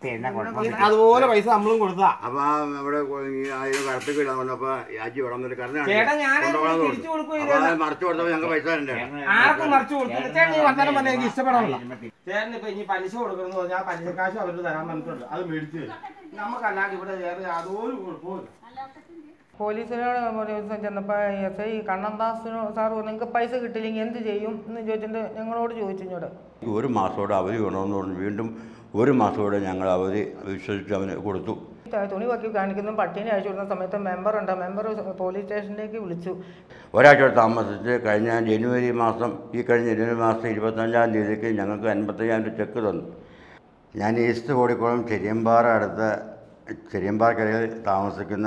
എന്നാ കുഴപ്പം അതുപോലെ പൈസ നമ്മളും കൊടുത്താ അപ്പൊ ആ നമ്മുടെ അതിന് കടപ്പിക്കില്ല വന്നപ്പോ ആജി ഇവിടെ വന്നിട്ട് കറണ്ട് ചേട്ടാ ഞാനേ തിരിച്ചു കൊടുക്കും ഇത് മറച്ചു കൊടുത്തപ്പോ ഞങ്ങൾ പൈസ തരണ്ടേ ആർക്കും മറിച്ചു കൊടുക്കില്ല ചേട്ടൻ ഈ വർത്തമാനം പറഞ്ഞാൽ എനിക്ക് ഇഷ്ടപ്പെടാനില്ല ചേട്ടൻ ഇപ്പൊ ഇനി പലിശ കൊടുക്കണമെന്ന് പറഞ്ഞാൽ ആ പലിശ കാശ് അവര് തരാൻ പറഞ്ഞിട്ടുണ്ട് അത് മേടിച്ചു തരും നമുക്കല്ലാണ്ട് ഇവിടെ വേറെ യാതൊരു കുഴപ്പമില്ല പോലീസിനോട് ഒരു ദിവസം ചെന്നപ്പോൾ എസ് ഐ കണ്ണന്താസിനോ സാർ നിങ്ങൾക്ക് പൈസ കിട്ടില്ലെങ്കിൽ എന്ത് ചെയ്യും എന്ന് ചോദിച്ചിട്ട് ഞങ്ങളോട് ചോദിച്ചു ഇങ്ങോട്ട് ഒരു മാസത്തോടെ അവധി വേണമെന്ന് പറഞ്ഞു വീണ്ടും ഒരു മാസത്തോടെ ഞങ്ങൾ അവധി വിശ്വസിച്ച് അവന് കൊടുത്തു ത- തുണി വക്കി കാണിക്കുന്ന പട്ടീനെ അയച്ചു കൊടുക്കുന്ന സമയത്ത് മെമ്പർ ഉണ്ട് മെമ്പർ പോലീസ് സ്റ്റേഷനിലേക്ക് വിളിച്ചു ഒരാഴ്ച താമസിച്ച് കഴിഞ്ഞ ജനുവരി മാസം ഈ കഴിഞ്ഞ ജനുവരി മാസം ഇരുപത്തഞ്ചാം തീയതിക്ക് ഞങ്ങൾക്ക് അൻപത്തയ്യായിരം രൂപ ചെക്ക് തന്നു ഞാൻ ഈസ്റ്റ് കോടിക്കുളം ചെരിയമ്പാറ അടുത്ത ചെരിയമ്പാറക്കരയിൽ താമസിക്കുന്ന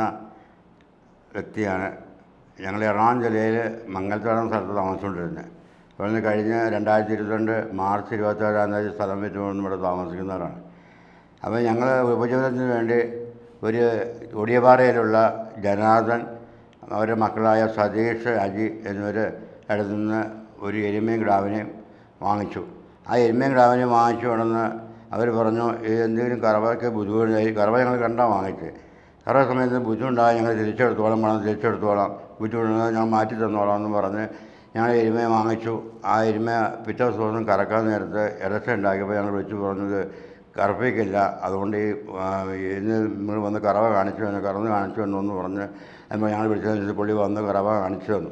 വ്യക്തിയാണ് ഞങ്ങൾ എറണാകുളം ജില്ലയിൽ മംഗലത്തോളം സ്ഥലത്ത് താമസിച്ചുകൊണ്ടിരുന്നത് ഇവിടുന്ന് കഴിഞ്ഞ രണ്ടായിരത്തി ഇരുപത്തിരണ്ട് മാർച്ച് ഇരുപത്തേഴാം തീയതി സ്ഥലം വിറ്റുകൊണ്ട് ഇവിടെ താമസിക്കുന്നവരാണ് അപ്പോൾ ഞങ്ങൾ ഉപജീവനത്തിന് വേണ്ടി ഒരു ഒടിയപാറയിലുള്ള ജനാർദ്ദൻ അവരുടെ മക്കളായ സതീഷ് അജി എന്നിവർ അടുത്ത് നിന്ന് ഒരു എരുമയും കിടാവിനെയും വാങ്ങിച്ചു ആ എരുമയും കിടാവിനെയും വാങ്ങിച്ചു കൊണ്ടെന്ന് അവർ പറഞ്ഞു ഇത് എന്തെങ്കിലും കറവയ്ക്ക് ബുദ്ധിമുട്ടായി കറവ ഞങ്ങൾ കണ്ടാൽ വാങ്ങിച്ച് കറവ സമയത്ത് ബുദ്ധിമുട്ടായി ഞങ്ങൾ തിരിച്ചെടുത്തോളാം വേണം തിരിച്ചെടുത്തോളാം ബുദ്ധിമുട്ടുണ്ടെങ്കിൽ ഞങ്ങൾ മാറ്റി തന്നോളാം എന്ന് പറഞ്ഞ് ഞങ്ങൾ എരുമയെ വാങ്ങിച്ചു ആ എരുമ പിറ്റേ ദിവസം കറക്കാൻ നേരത്ത് ഇറച്ച ഉണ്ടാക്കിയപ്പോൾ ഞങ്ങൾ വിളിച്ചു പറഞ്ഞത് കറപ്പിക്കില്ല അതുകൊണ്ട് ഈ ആ, ഇന്ന് നിങ്ങൾ വന്ന് കറവ കാണിച്ചു തന്നെ കറന്ന് കാണിച്ചു തന്നു എന്ന് പറഞ്ഞ് അപ്പോൾ ഞങ്ങൾ വിളിച്ചതനുസരിച്ച് പുള്ളി വന്ന് കറവ കാണിച്ചു തന്നു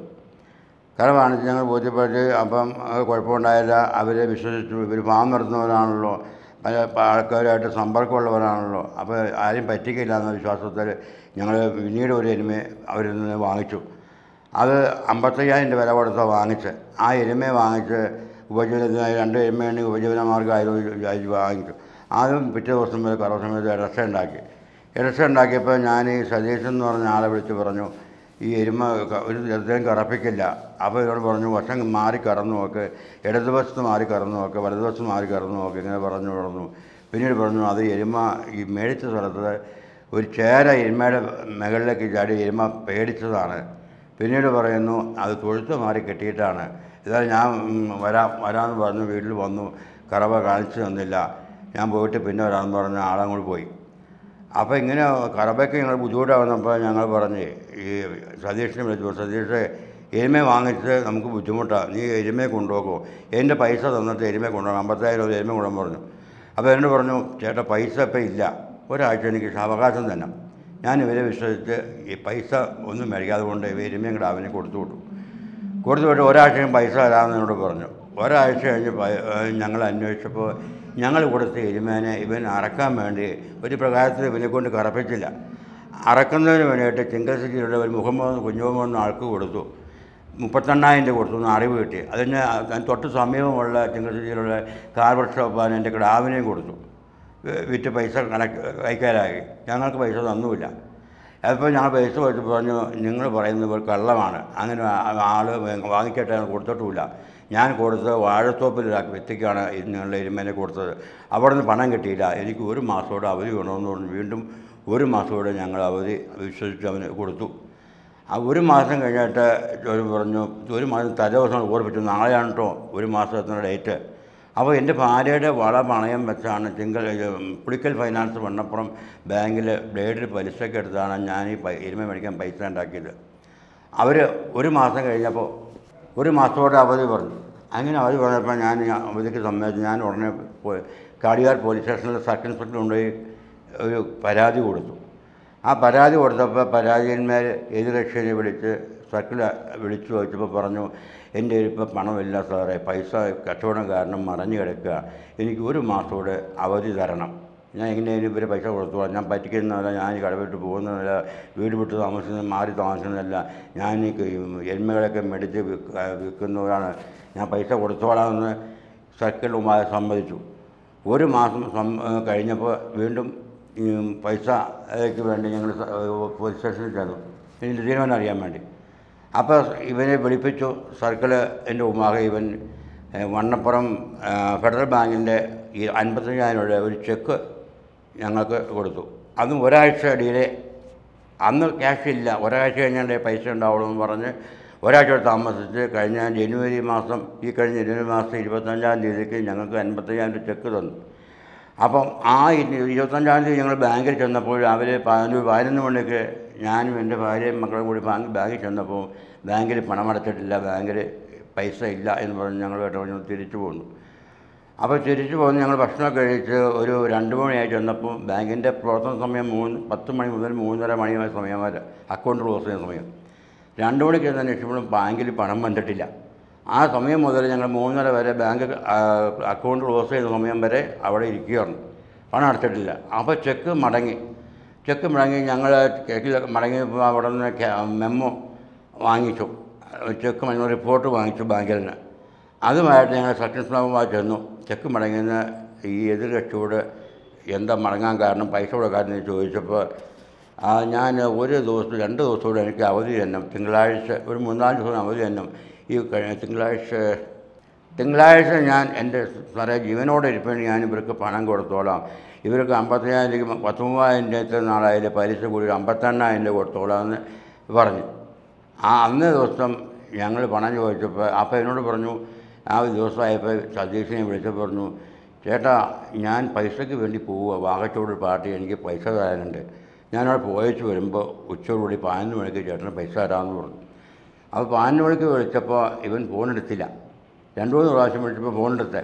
കറവ കാണിച്ച് ഞങ്ങൾ ബോധ്യപ്പെട്ട് അപ്പം അത് കുഴപ്പമുണ്ടായില്ല അവരെ വിശ്വസിച്ചു ഇവർ ഫാം നടത്തുന്നവരാണല്ലോ പല ആൾക്കാരുമായിട്ട് സമ്പർക്കമുള്ളവരാണല്ലോ അപ്പോൾ ആരും പറ്റിക്കില്ല എന്ന വിശ്വാസത്തിൽ ഞങ്ങൾ പിന്നീട് ഒരു എരുമയെ അവരിൽ നിന്ന് വാങ്ങിച്ചു അത് അമ്പത്തയ്യായിരം രൂപ വില കൊടുത്ത് വാങ്ങിച്ച് ആ എരുമയെ വാങ്ങിച്ച് ഉപജീവനത്തിനായി രണ്ട് എരുമയുണ്ടെങ്കിൽ ഉപജീവന മാർഗ്ഗമായിരുന്നു വിചാരിച്ച് വാങ്ങിച്ചു ആദ്യം പിറ്റേ ദിവസം വരെ കറവ സമയത്ത് ഇറച്ച ഉണ്ടാക്കി ഇറച്ച ഉണ്ടാക്കിയപ്പോൾ ഞാൻ ഈ സതീശൻ എന്ന് പറഞ്ഞ ആളെ വിളിച്ച് പറഞ്ഞു ഈ എരുമ ക- ഒരു ദിവസത്തേക്കും കറപ്പിക്കില്ല അപ്പോൾ ഇവരോട് പറഞ്ഞു വശം മാറി കറന്നു നോക്ക് ഇടതുവശത്ത് മാറി കറന്നു നോക്ക് വലതുവശത്ത് മാറി കറന്നു നോക്ക് ഇങ്ങനെ പറഞ്ഞു പറഞ്ഞു പിന്നീട് പറഞ്ഞു അത് എരുമ ഈ മേടിച്ച സ്ഥലത്ത് ഒരു ചേര എരുമയുടെ മുകളിലേക്ക് ചാടി എരുമ പേടിച്ചതാണ് പിന്നീട് പറയുന്നു അത് തൊഴുത്ത് മാറി കെട്ടിയിട്ടാണ് ഇതാ ഞാൻ ഉം, വരാം വരാമെന്ന് പറഞ്ഞു വീട്ടിൽ വന്നു കറവ കാണിച്ചു തന്നില്ല ഞാൻ പോയിട്ട് പിന്നെ വരാമെന്ന് പറഞ്ഞ് ആളങ്ങോട്ട് പോയി അപ്പോൾ ഇങ്ങനെ കറവയ്ക്ക് ഞങ്ങൾ ബുദ്ധിമുട്ടാവുന്നപ്പോൾ ഞങ്ങൾ പറഞ്ഞ് ഈ സതീഷിനെ വിളിച്ചു സതീഷ് എരുമ വാങ്ങിച്ച് നമുക്ക് ബുദ്ധിമുട്ടാണ് നീ എരുമയെ കൊണ്ടുപോകോ എൻ്റെ പൈസ തന്നിട്ട് എരുമയെ കൊണ്ടുപോകാം അമ്പത്തായിരം രൂപ എരുമ കൊണ്ടുപോകാൻ പറഞ്ഞു അപ്പോൾ എന്നോട് പറഞ്ഞു ചേട്ടാ പൈസ ഇപ്പം ഇല്ല ഒരാഴ്ച എനിക്ക് അവകാശം തന്നെ ഞാൻ ഇവരെ വിശ്വസിച്ച് ഈ പൈസ ഒന്നും മേടിക്കാതെ കൊണ്ട് ഇവ എരുമയും കൂടെ അവന് കൊടുത്തു വിട്ടു കൊടുത്തു വിട്ട് ഒരാഴ്ചയും പൈസ തരാമെന്ന് എന്നോട് പറഞ്ഞു ഒരാഴ്ച കഴിഞ്ഞ് പ- ഏഹ് ഞങ്ങൾ അന്വേഷിച്ചപ്പോൾ ഞങ്ങൾ കൊടുത്ത എരുമേനെ ഇവൻ അറക്കാൻ വേണ്ടി ഒരു പ്രകാരത്തിൽ ഇവനെ കൊണ്ട് കറപ്പിച്ചില്ല അറക്കുന്നതിന് വേണ്ടിയിട്ട് ചിങ്കസിറ്റിയുടെ ഒരു മുഹമ്മദ് കുഞ്ഞുമുഹമ്മദ് ആൾക്ക് കൊടുത്തു മുപ്പത്തെണ്ണായിരം രൂപ കൊടുത്തു എന്ന് അറിവ് കിട്ടി അതിന് അതിന് തൊട്ട് സമീപമുള്ള ചിങ്കസിറ്റിയിലുള്ള കാർ വർക്ക്ഷോപ്പാണ് എൻ്റെ കിടാവിനെയും കൊടുത്തു വി- വിറ്റ് പൈസ കണക്ക് കൈക്കാരായി ഞങ്ങൾക്ക് പൈസ തന്നുമില്ല അപ്പോൾ ഞങ്ങൾ പൈസ വെച്ച് പറഞ്ഞു നിങ്ങൾ പറയുന്നത് ഒരു കള്ളമാണ് അങ്ങനെ ആൾ വാങ്ങിക്കട്ടെ എന്ന് കൊടുത്തിട്ടുമില്ല ഞാൻ കൊടുത്തത് വാഴത്തോപ്പിൽ ഒരു വ്യക്തിക്കാണ് ഇത് നിങ്ങളുടെ എരുമേനെ കൊടുത്തത് അവിടെ നിന്ന് പണം കിട്ടിയില്ല എനിക്ക് ഒരു മാസത്തോടെ അവധി വേണമെന്ന് പറഞ്ഞു വീണ്ടും ഒരു മാസത്തോടെ ഞങ്ങൾ അവധി വിശ്വസിച്ച് അവന് കൊടുത്തു ആ ഒരു മാസം കഴിഞ്ഞിട്ട് ഒരു പറഞ്ഞു ഒരു മാസം തലേ ദിവസം ഓർപ്പിച്ചു നാളെയാണ് കേട്ടോ ഒരു മാസത്തിന് ഡേറ്റ് അപ്പോൾ എൻ്റെ ഭാര്യയുടെ വള പണയം വെച്ചാണ് തിങ്കൾ ഇത് പുളിക്കൽ ഫൈനാൻസ് വണ്ണപ്പുറം ബാങ്കിൽ ബ്ലേഡിൽ പലിശയ്ക്ക് എടുത്താണ് ഞാൻ ഈ പൈ- എരുമ മേടിക്കാൻ പൈസ ഉണ്ടാക്കിയത് അവർ ഒരു മാസം കഴിഞ്ഞപ്പോൾ ഒരു മാസത്തോടെ അവധി പറഞ്ഞു അങ്ങനെ അവധി പറഞ്ഞപ്പോൾ ഞാൻ ഈ അവധിക്ക് സമ്മതിച്ചു ഞാൻ ഉടനെ പോയി കാടിയാർ പോലീസ് സ്റ്റേഷനിൽ സർക്കിൾ ഇൻസ്പെക്ടർ കൊണ്ടുപോയി ഒരു പരാതി കൊടുത്തു ആ പരാതി കൊടുത്തപ്പോൾ പരാതിന്മേൽ എതിരക്ഷനെ വിളിച്ച് സർക്കിൾ വിളിച്ചു ചോദിച്ചപ്പോൾ പറഞ്ഞു എൻ്റെ ഇപ്പോൾ പണമില്ല സാറേ പൈസ കച്ചവടം കാരണം മറഞ്ഞു കിടക്കുക എനിക്ക് ഒരു മാസത്തോടെ അവധി തരണം ഞാൻ എങ്ങനെയായാലും ഇവരെ പൈസ കൊടുത്തോളാം ഞാൻ പറ്റിക്കുന്നതല്ല ഞാൻ ഈ കടവിട്ട് പോകുന്നതല്ല വീട് വിട്ട് താമസിക്കുന്നത് മാറി താമസിക്കുന്നതല്ല ഞാൻ ഈ ക- എരുമകളൊക്കെ മേടിച്ച് വിൽക്ക- വിൽക്കുന്നവരാണ് ഞാൻ പൈസ കൊടുത്തോളാമെന്ന് സർക്കിളുമായി സമ്മതിച്ചു ഒരു മാസം സം- കഴിഞ്ഞപ്പോൾ വീണ്ടും ഈ പൈസയ്ക്ക് വേണ്ടി ഞങ്ങൾ സ- പോലീസ് സ്റ്റേഷനിൽ ചെന്നു ഇതിൻ്റെ തീരുമാനം അറിയാൻ വേണ്ടി അപ്പോൾ ഇവനെ വിളിപ്പിച്ചു സർക്കിള് എൻ്റെ ഉമ്മാക ഇവൻ ഏഹ്, വണ്ണപ്പുറം ഏഹ്, ഫെഡറൽ ബാങ്കിൻ്റെ ഈ അൻപത്തഞ്ചായിരം രൂപയുടെ ഒരു ചെക്ക് ഞങ്ങൾക്ക് കൊടുത്തു അതും ഒരാഴ്ച ഡിലേ അന്ന് ക്യാഷ് ഇല്ല ഒരാഴ്ച കഴിഞ്ഞാലേ പൈസ ഉണ്ടാവുള്ളൂ എന്ന് പറഞ്ഞ് ഒരാഴ്ച താമസിച്ച് കഴിഞ്ഞ ജനുവരി മാസം ഈ കഴിഞ്ഞ ജനുവരി മാസം ഇരുപത്തഞ്ചാം തീയതിക്ക് ഞങ്ങൾക്ക് അൻപത്തയ്യായിരം രൂപ ചെക്ക് തന്നു അപ്പം ആ ഇരു- ഇരുപത്തഞ്ചാം തീയതി ഞങ്ങൾ ബാങ്കിൽ ചെന്നപ്പോൾ രാവിലെ പതിനൊന്ന് പതിനൊന്ന് മണിക്ക് ഞാനും എൻ്റെ ഭാര്യയും മക്കളും കൂടി ബാങ്ക് ബാങ്കിൽ ചെന്നപ്പോൾ ബാങ്കിൽ പണമടച്ചിട്ടില്ല ബാങ്കിൽ പൈസ ഇല്ല എന്ന് പറഞ്ഞ് ഞങ്ങൾ കേട്ടോ പറഞ്ഞു തിരിച്ചു പോന്നു അപ്പോൾ തിരിച്ചു പോകുന്ന ഞങ്ങൾ ഭക്ഷണമൊക്കെ കഴിച്ച് ഒരു രണ്ട് മണിയായി ചെന്നപ്പോൾ ബാങ്കിൻ്റെ പ്രവർത്തന സമയം മൂന്ന് പത്ത് മണി മുതൽ മൂന്നര മണിയായ സമയം വരെ അക്കൗണ്ട് ക്ലോസ് ചെയ്യുന്ന സമയം രണ്ട് മണിക്ക് ചെന്ന് അന്വേഷിച്ചപ്പോഴും ബാങ്കിൽ പണം വന്നിട്ടില്ല ആ സമയം മുതൽ ഞങ്ങൾ മൂന്നര വരെ ബാങ്ക് ആ, അക്കൗണ്ട് ക്ലോസ് ചെയ്യുന്ന സമയം വരെ അവിടെ ഇരിക്കുകയാണ് പണം അടച്ചിട്ടില്ല അപ്പോൾ ചെക്ക് മടങ്ങി ചെക്ക് മടങ്ങി ഞങ്ങൾ ചെക്കിൽ മടങ്ങിയപ്പോൾ അവിടെ നിന്ന് ക്യാ- മെമ്മോ വാങ്ങിച്ചു ചെക്ക് മടങ്ങി റിപ്പോർട്ട് വാങ്ങിച്ചു ബാങ്കിൽ നിന്ന് അതുമായിട്ട് ഞങ്ങൾ സെക്ഷൻ സ്ലാബുമായി ചെന്നു ചെക്ക് മടങ്ങിയെന്ന് ഈ എതിർ കക്ഷിയോട് എന്താ മടങ്ങാൻ കാരണം പൈസ കൊടുക്കാൻ ചോദിച്ചപ്പോൾ ആ ഞാൻ ഒരു ദിവസം രണ്ട് ദിവസം കൂടെ എനിക്ക് അവധി തന്നെ തിങ്കളാഴ്ച ഒരു മൂന്നാല് ദിവസം അവധി തന്നെ ഈ കഴിഞ്ഞ തിങ്കളാഴ്ച തിങ്കളാഴ്ച ഞാൻ എൻ്റെ സാറേ ജീവനോടെ ഇരിപ്പേണ്ടി ഞാൻ ഇവർക്ക് പണം കൊടുത്തോളാം ഇവർക്ക് അമ്പത്തയ്യായിരം രൂപ പത്തൊമ്പതിനായിരം രൂപ നാളായാലും പലിശ കൂടി ഒരു അമ്പത്തെണ്ണായിരം രൂപ കൊടുത്തോളാം എന്ന് പറഞ്ഞു ആ അന്നേ ദിവസം ഞങ്ങൾ പണം ചോദിച്ചപ്പോൾ അപ്പോൾ എന്നോട് പറഞ്ഞു ആ ദിവസമായപ്പോൾ സതീഷിനെ വിളിച്ചപ്പോൾ പറഞ്ഞു ചേട്ടാ ഞാൻ പൈസയ്ക്ക് വേണ്ടി പോവുക വാഗച്ചോട് പാർട്ടി എനിക്ക് പൈസ തരാനുണ്ട് ഞാനവിടെ പോയച്ച് വരുമ്പോൾ ഉച്ചയോടുകൂടി പതിനൊന്ന് മണിക്ക് ചേട്ടന് പൈസ തരാമെന്ന് പറഞ്ഞു അപ്പോൾ പതിനൊന്ന് മണിക്ക് വിളിച്ചപ്പോൾ ഇവൻ ഫോൺ എടുത്തില്ല രണ്ടു മൂന്ന് പ്രാവശ്യം വിളിച്ചപ്പോൾ ഫോൺ എടുത്തേ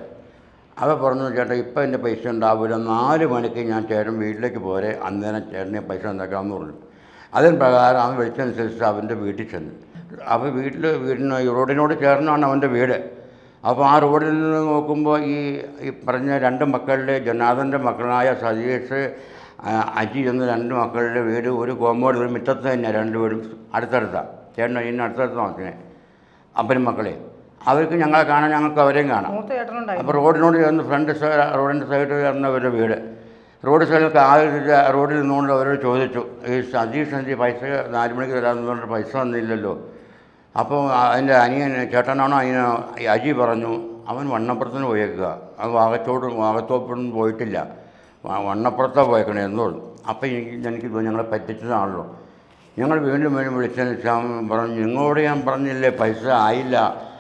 അവ പറഞ്ഞു ചേട്ടാ ഇപ്പം എൻ്റെ പൈസ ഉണ്ടാവില്ല നാല് മണിക്ക് ഞാൻ ചേട്ടൻ വീട്ടിലേക്ക് പോരെ അന്നേരം ചേട്ടനെ പൈസ ഉണ്ടാക്കാമെന്ന് പറഞ്ഞു അതിന് പ്രകാരം അവൻ വിളിച്ചനുസരിച്ച് അവൻ്റെ വീട്ടിൽ ചെന്നു അപ്പോൾ വീട്ടിൽ വീടിന് ഈ റോഡിനോട് ചേർന്നാണ് അവൻ്റെ വീട് അപ്പോൾ ആ റോഡിൽ നിന്ന് നോക്കുമ്പോൾ ഈ ഈ പറഞ്ഞ രണ്ട് മക്കളുടെ ജനാഥൻ്റെ മക്കളായ സതീഷ് ആ, അജി എന്ന രണ്ട് മക്കളുടെ വീട് ഒരു കോമ്പൗണ്ട് ഒരു മുറ്റത്ത് തന്നെ രണ്ട് വീടും അടുത്തടുത്താണ് ചേട്ടൻ ഇന്ന് അടുത്തടുത്ത് നോക്കണേ അപ്പനും മക്കളെ അവർക്ക് ഞങ്ങളെ കാണാൻ ഞങ്ങൾക്ക് അവരെയും കാണാം മൂത്ത ചേട്ടനുണ്ടായി അപ്പോൾ റോഡിനോട് ചേർന്ന് ഫ്രണ്ട് സൈഡ് റോഡിൻ്റെ സൈഡ് ചേർന്ന അവരുടെ വീട് റോഡ് സൈഡിലൊക്കെ ആദ്യത്തെ റോഡിൽ നിന്നുകൊണ്ട് അവരോട് ചോദിച്ചു ഈ സതീഷ് എന്തി പൈസ നാല് മണിക്ക് തരാമെന്ന് പറഞ്ഞിട്ട് പൈസ തന്നില്ലല്ലോ അപ്പോൾ അതിൻ്റെ അനിയൻ ചേട്ടനാണോ അനിയനോ ഈ അജി പറഞ്ഞു അവൻ വണ്ണപ്പുറത്തിന് പോയേക്കുക അത് വാഗത്തോട് വാഗത്തോപ്പൊന്നും പോയിട്ടില്ല വ- വണ്ണപ്പുറത്താണ് പോയേക്കണേ എന്ന് പറഞ്ഞു അപ്പോൾ എനിക്ക് എനിക്ക് തോന്നി ഞങ്ങളെ പറ്റിച്ചതാണല്ലോ ഞങ്ങൾ വീണ്ടും വീണ്ടും വിളിച്ചതിന് ശേഷം പറഞ്ഞു നിങ്ങളോട് ഞാൻ പറഞ്ഞില്ലേ പൈസ ആയില്ല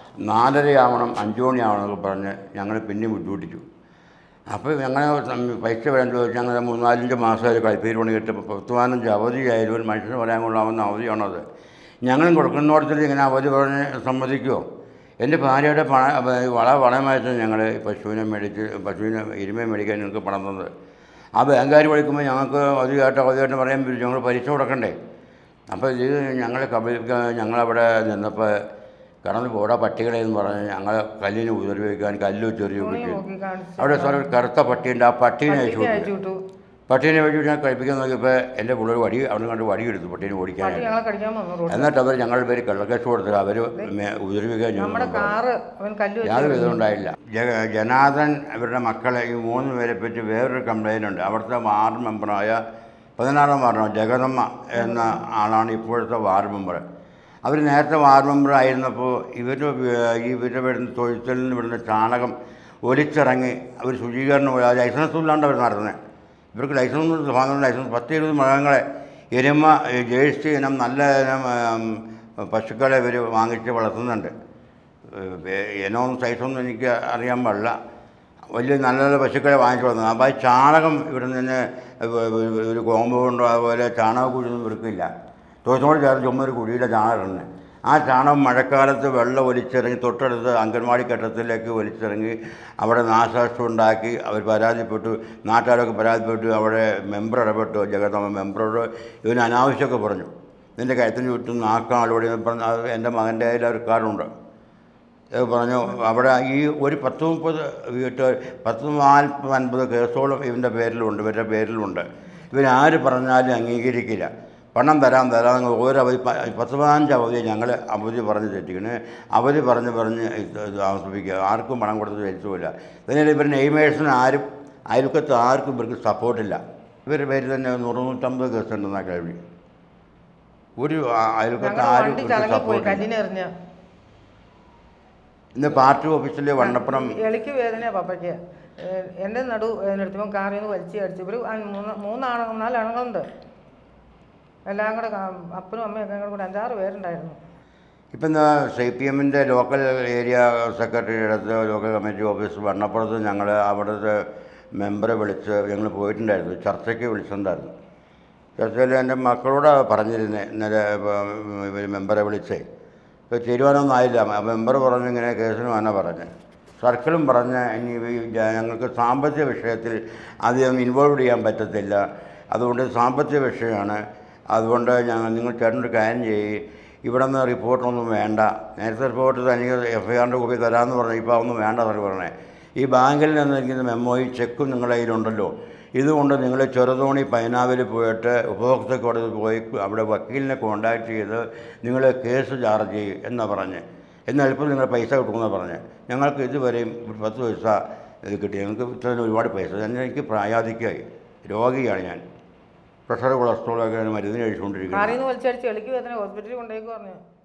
നാലരയാവണം അഞ്ച് മണിയാവണം എന്നൊക്കെ പറഞ്ഞ് ഞങ്ങൾ പിന്നെ വിട്ടുപിടിച്ചു അപ്പോൾ ഞങ്ങൾ പൈസ വരാൻ ചോദിച്ചാൽ ഞങ്ങൾ മൂന്നാലഞ്ച് മാസമായി കളിപ്പീര് പണി കിട്ടുമ്പോൾ പത്ത് പതിനഞ്ച് അവധിയായാലും ഒരു മനുഷ്യന് പറയാൻ കൊള്ളാവുന്ന അവധിയാണത് ഞങ്ങളും കൊടുക്കുന്നിടത്തിൽ ഇങ്ങനെ അവധി പറഞ്ഞ് സമ്മതിക്കുമോ എൻ്റെ ഭാര്യയുടെ പണ വള വളമായിട്ട് ഞങ്ങൾ പശുവിനെ മേടിച്ച് പശുവിനെ എരുമയെ മേടിക്കാൻ ഞങ്ങൾക്ക് പണം തന്നത് ആ ബാങ്കുകാർ വിളിക്കുമ്പോൾ ഞങ്ങൾക്ക് അവധിയായിട്ട് അവധിയായിട്ട് പറയാൻ പറ്റും ഞങ്ങൾ പലിശ കൊടുക്കണ്ടേ അപ്പോൾ ഇത് ഞങ്ങൾ കബ ഞങ്ങളവിടെ നിന്നപ്പോൾ കടന്നു പോടാ പട്ടികളെ എന്ന് പറഞ്ഞ് ഞങ്ങൾ കല്ലിന് ഉപദ്രവിക്കാൻ കല്ല് ചെറിയ തുണി വിളിച്ചു നോക്കി കാണിച്ചു അവിടെ സാർ ഒരു കറുത്ത പട്ടിയുണ്ട് ആ പട്ടീനെ അയച്ചു പട്ടിക്ക് അയച്ചു വിട്ടു വിട്ടു പട്ടീനെ വെച്ച് ഞാൻ കഴിപ്പിക്കാൻ നോക്കിയപ്പോൾ എൻ്റെ പിള്ളേർ വടി അവിടെ കണ്ട് വടി എടുത്തു പട്ടീനെ പട്ടി ഓടിക്കാനായിട്ട് ഞങ്ങളെ കടിക്കാൻ വന്നു റോഡിൽ എന്നിട്ട് അവർ ഞങ്ങളുടെ പേര് കള്ളക്കേസ് കൊടുത്തത് അവർ ഉപദ്രവിക്കാൻ നമ്മുടെ ചെയ്തു കാറ് അവൻ കല്ല് വെച്ച് യാതൊരു വിധം ഉണ്ടായില്ല ജഗ ജനാർദ്ദൻ അവരുടെ മക്കളെ ഈ മൂന്ന് പേരെ പറ്റി വേറൊരു കംപ്ലൈൻ്റ് ഉണ്ട് അവിടുത്തെ വാർഡ് മെമ്പറായ പതിനാറാം വാർഡാണ് ജഗദമ്മ എന്ന ആളാണ് ഇപ്പോഴത്തെ വാർഡ് മെമ്പർ അവർ നേരത്തെ വാർഡ് മെമ്പർ ആയിരുന്നപ്പോൾ ഇവർ ഈ ഇവരുടെ വരുന്ന തൊഴുത്തിൽ നിന്ന് വിടുന്ന ചാണകം ഒലിച്ചിറങ്ങി അവർ ശുചീകരണം ലൈസൻസ് ഇല്ലാണ്ട് അവർ നടത്തുന്നത് ഇവർക്ക് ലൈസൻസ് വാങ്ങുന്ന ലൈസൻസ് പത്ത് ഇരുപത് മൃഗങ്ങളെ എരുമ ജേഴ്സി ഇനം നല്ല ഇനം ഉം, പശുക്കളെ ഇവർ വാങ്ങിച്ച് വളർത്തുന്നുണ്ട് ഇനവും സൈസൊന്നും എനിക്ക് അറിയാൻ പാടില്ല വലിയ നല്ല നല്ല പശുക്കളെ വാങ്ങിച്ചു വളർത്തുന്നത് അപ്പോൾ ആ ചാണകം ഇവിടെ നിന്ന് ഒരു കോമ്പൗണ്ടോ അതുപോലെ ചാണകക്കുഴിയൊന്നും ഇവർക്കില്ല തൊഴിലോട് ചേർന്ന് ചുമ്മാ ഒരു കുഴിയുടെ ചാണകമുണ്ട് ആ ചാണകം മഴക്കാലത്ത് വെള്ളം ഒലിച്ചിറങ്ങി തൊട്ടടുത്ത് അംഗൻവാടി കെട്ടത്തിലേക്ക് ഒലിച്ചിറങ്ങി അവിടെ നാശനഷ്ടം ഉണ്ടാക്കി അവർ പരാതിപ്പെട്ടു നാട്ടുകാരൊക്കെ പരാതിപ്പെട്ടു അവിടെ മെമ്പർ ഇടപെട്ടു ജഗതമ്മ മെമ്പറോട് ഇവന് അനാവശ്യമൊക്കെ പറഞ്ഞു നിൻ്റെ കഴുത്തിന് ചുറ്റും നാക്കാളോടി പറഞ്ഞു അത് എൻ്റെ മകൻ്റെ കയ്യിൽ ഒരു കാർഡുണ്ട് ഇത് പറഞ്ഞു അവിടെ ഈ ഒരു പത്ത് മുപ്പത് വീട്ടുകാർ പത്ത് നാൽപ്പത് അൻപത് കേസോളം ഇവൻ്റെ പേരിലുണ്ട് ഇവരുടെ പേരിലുണ്ട് ഇവരാര് പറഞ്ഞാലും അംഗീകരിക്കില്ല പണം തരാൻ തരാം നിങ്ങൾ ഓരോ അവധി പ- പത്ത് പതിനഞ്ച് അവധി ഞങ്ങൾ അവധി പറഞ്ഞ് തെറ്റിക്കണ് അവധി പറഞ്ഞ് പറഞ്ഞ് ഇത് ഇത് താമസിപ്പിക്കുക ആർക്കും പണം കൊടുത്ത് തെറ്റുമില്ല ഇതിനിടെ ഇവരുടെ നെയ്മേഴ്സിന് ആരും അയൽക്കത്ത് ആർക്കും ഇവർക്ക് സപ്പോർട്ടില്ല ഇവരുടെ പേരിൽ തന്നെ നൂറ് നൂറ്റമ്പത് കേസ് ഉണ്ടെന്നാ കഴിവ് ഒരു ആ- അയൽക്കത്ത് ഞങ്ങൾ ആരും വണ്ടി ഇവർക്ക് ചളങ്ങി പോയി സപ്പോർട്ടില്ല കല്ലിനെറിഞ്ഞ് ഇന്ന് പാർട്ടി ഓഫീസിൽ വണ്ണപ്പുറം എളിക്ക് വേദനയാ പപ്പയ്ക്ക് ഏഹ് എൻ്റെ നടു നിർത്തുമ്പോൾ കാറിൽ നിന്ന് വലിച്ച് അടിച്ചു ഇവർ മൂന്ന് മൂന്നാണുങ്ങൾ നാല് അണുങ്ങളുണ്ട് എല്ലാം കൂടെ കാ- അപ്പനും അമ്മയൊക്കെ കൂടെ കൂടെ അഞ്ചാറ് പേരുണ്ടായിരുന്നു ഇപ്പം എന്താ സി പി എമ്മിൻ്റെ ലോക്കൽ ഏരിയ സെക്രട്ടറിയുടെ അടുത്ത് ലോക്കൽ കമ്മിറ്റി ഓഫീസ് വണ്ണപ്പുറത്ത് ഞങ്ങൾ അവിടുത്തെ മെമ്പറെ വിളിച്ച് ഞങ്ങൾ പോയിട്ടുണ്ടായിരുന്നു ചർച്ചയ്ക്ക് വിളിച്ചിട്ടുണ്ടായിരുന്നു ചർച്ചയിൽ എൻ്റെ മക്കളോട് പറഞ്ഞിരുന്നത് ഇന്നലെ ഇവർ മെമ്പറെ വിളിച്ചേ ഇപ്പോൾ തീരുമാനമൊന്നും ആയില്ല ആ മെമ്പർ പറഞ്ഞു ഇങ്ങനെ കേസിന് വേണം പറഞ്ഞ് സർക്കിളും പറഞ്ഞ് ഇനി ഈ ജ- ഞങ്ങൾക്ക് സാമ്പത്തിക വിഷയത്തിൽ അധികം ഇൻവോൾവ് ചെയ്യാൻ പറ്റത്തില്ല അതുകൊണ്ട് സാമ്പത്തിക വിഷയമാണ് അതുകൊണ്ട് ഞങ്ങൾ നിങ്ങൾ ചേട്ടനൊരു കാര്യം ചെയ്യ് ഇവിടെ നിന്ന് റിപ്പോർട്ടൊന്നും വേണ്ട നേരത്തെ റിപ്പോർട്ട് തനിക്ക് എഫ് ഐ ആറിൻ്റെ കോപ്പി തരാമെന്ന് പറഞ്ഞു ഇപ്പോൾ അതൊന്നും വേണ്ട എന്നൊക്കെ പറഞ്ഞേ ഈ ബാങ്കിൽ നിന്ന് ഇരിക്കുന്ന മെമ്മോയും ചെക്കും നിങ്ങളുടെ കയ്യിലുണ്ടല്ലോ ഇതുകൊണ്ട് നിങ്ങൾ ചെറുതോണി പൈനാവിൽ പോയിട്ട് ഉപഭോക്തൃ കോടതി പോയി അവിടെ വക്കീലിനെ കോണ്ടാക്ട് ചെയ്ത് നിങ്ങൾ കേസ് ചാർജ് ചെയ്യും എന്നാണ് പറഞ്ഞ് എന്നാൽ ഇപ്പോൾ നിങ്ങൾ പൈസ കിട്ടുമെന്നാണ് പറഞ്ഞ് ഞങ്ങൾക്ക് ഇതുവരെയും ഒരു പത്ത് പൈസ ഇത് കിട്ടി ഞങ്ങൾക്ക് ഇത്രയും ഒരുപാട് പൈസ ഞാൻ എനിക്ക് പ്രായാധികമായി രോഗിയാണ് ഞാൻ പ്രഷർ കൊളസ്ട്രോൾ ഒക്കെ മരുന്ന് കഴിച്ചുകൊണ്ടിരിക്കുന്നത് കാറിൽ നിന്ന് വലിച്ചടിച്ച് എളിക്ക് വേദന ഹോസ്പിറ്റലിൽ കൊണ്ടുപോയി പറഞ്ഞു